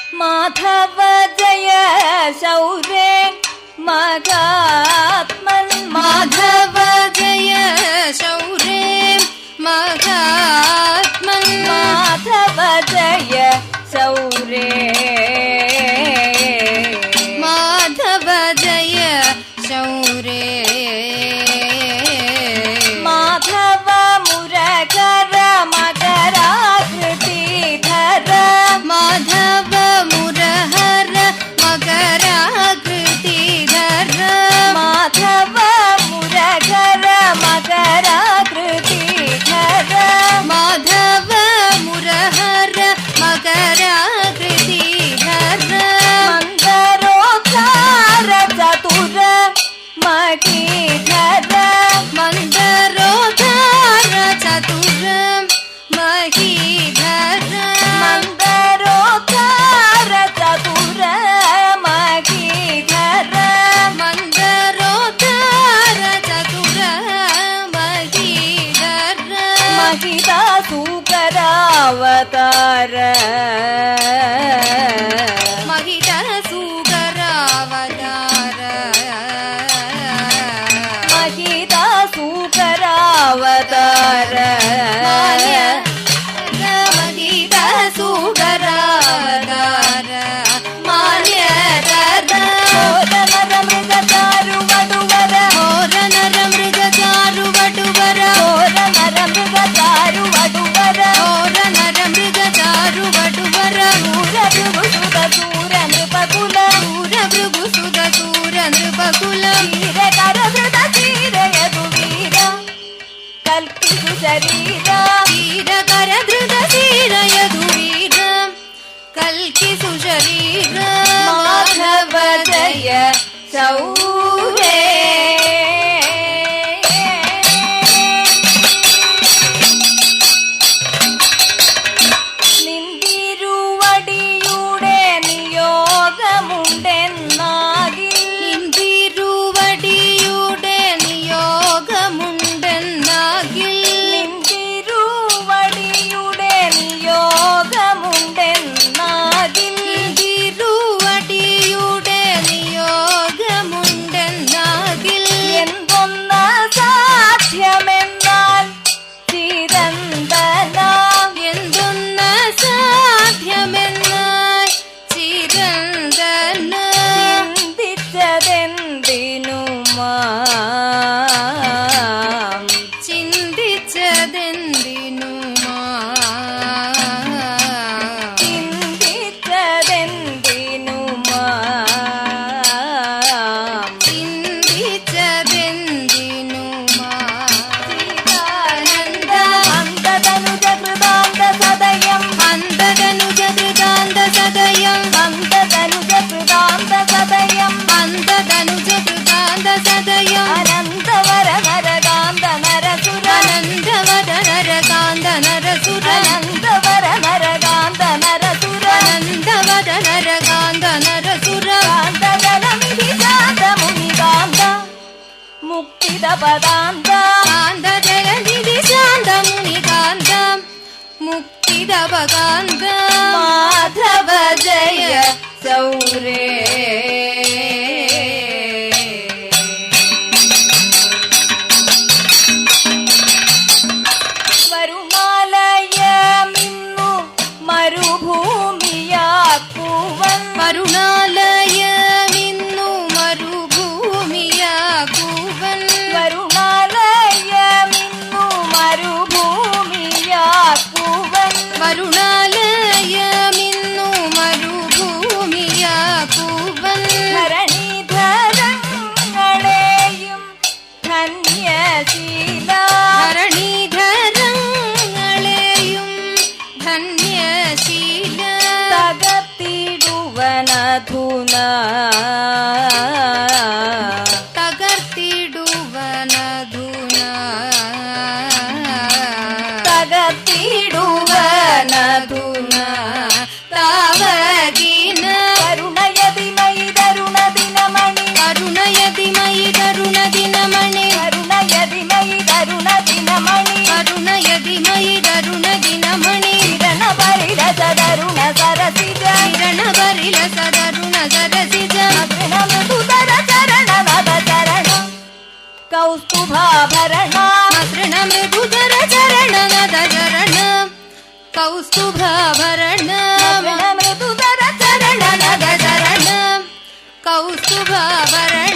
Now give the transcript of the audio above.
മാധവ ജയ ശൗരേ മഹാത്മൻ മാധവ ജയ ശൗരേ മഹാത്മൻ മാധവ ജയ ശൗരേ മാധവ ജയ ശൗരേ മാധവ മുരകര മകരാകൃതിധര മാധവ മുരഹര മകരാകൃതിധര മാധവ മുരകര മകരാകൃതിധര മാധവ മുരഹര മകരാകൃതിധര മന്ദരോദ്ധാര ചതുര മകീധര മന്ദരോധാര ചതുര മഹീധര മന്ദരോദ്ധാര ചതുര മകീധര മന്ദരോധാര ചതുര മഹീധര മഹിതാ സൂകരാവതാര മഹിത സുഗരാവതാര മഹിതാ സൂകരാവതാര മഹിത സുഗരാവതാര മാന്യതര ഘോരനര മൃഗചാരുവടുവര ഘോരനര മൃഗചാരുവടുവര ഘോരനര മൃഗചാരുവടുവര ഘോരനര മൃഗചാരുവടുവര സൂരഭൃഗുസുത സൂര നൃപകുല സൂരഭൃഗുസുത സൂര നൃപകുല ധീരകരധൃത ധീരയതു വീര കൽപ്പിതു ശരീര ധീരകരധൃത ധീരയതു വീര കൽക്കിസു ശരീര മാധവ ജയ ശൗരേ നിന്തിരുവടിയുടെ നിയോഗമുണ്ടെന്നാകിൽ ഇന്തിരുവടിയുടെ നിയോഗമുണ്ടെന്നാകിൽ നിന്തിരുവടിയുടെ നിയോഗമുണ്ടെന്നാകിൽ ഇന്തിരുവടിയുടെ നിയോഗമുണ്ടെന്നാകിൽ എന്തൊന്ന സാധ്യമെന്നാൽ ചിരന്തന എന്തൊന്ന സാധ്യമെന്നാൽ ചിരന്തന ചിന്തിച്ചതെന്തിനുമാ ചിന്തിച്ചതെന്തിനുമാ ചിന്തിച്ചതെന്തിനുമാ ചിന്തിച്ചതെന്തിനുമാ ചിദാനന്ദ അന്തതനുജ കൃതാന്ത സദയം അന്തതനുജകൃതാന്ത സദയം അന്തതനുജ കൃതാന്ത സദയം അന്തതനുജകൃതാന്ത സദയം അനന്തവര നരകാന്ത നരസുര അനന്തവര നരകാന്ത നരസുര അനന്തവര നരകാന്ത നരസുര അനന്തവര നരകാന്ത നരസുര കാന്തജലമിതി ശാന്ത മുനികാന്ത മുക്തിദ പദാന്ത കാന്ത ജലനിധി ശാന്ത മുനികാന്ത മുക്തിദപകാന്ത മാധവ ജയ സൗരേ വരുണാലയമിന്നു മരുഭൂമിയാക്കുവൻ കരുണാലയമിന്നു മരുഭൂമിയാകുവൻ വരുണാലയമിന്നു മരുഭൂമിയാക്കുവൻ കരുണാലയമിന്നു മരുഭൂമിയാകുവൻ ധരണീധരങ്ങളെയും ധന്യശീല ധരണീധരങ്ങളെയും ധന്യശീല തകർത്തിടുവനധുന തകർത്തിടുവനധുന തകർത്തിടുവനധുന താവകീന കരുണയതി മയി തരുണദിനമണി കരുണയതി മയി തരുണദിനമണി കരുണയതി മയി തരുണദിനമണി കരുണയതി മയി തരുണദിനമണി കിരണ പരിരസ തരുണ സരസിജ കിരണ ವಿಲಸದರುಣ ಸರಸಿಜ ಮಧುರ ಮೃದುತರ ಚರಣ ನವ ಚರಣ ಕೌಸ್ತುಭಾಭರಣ ಮಸೃಣ ಮೃದುಧರ ಚರಣ ನದ ಚರಣ ಕೌಸ್ತುಭಾಭರಣ ಮಧುರ ಮೃದುತರ ಚರಣ ನವ ಚರಣ ಕೌಸ್ತುಭಾಭರಣ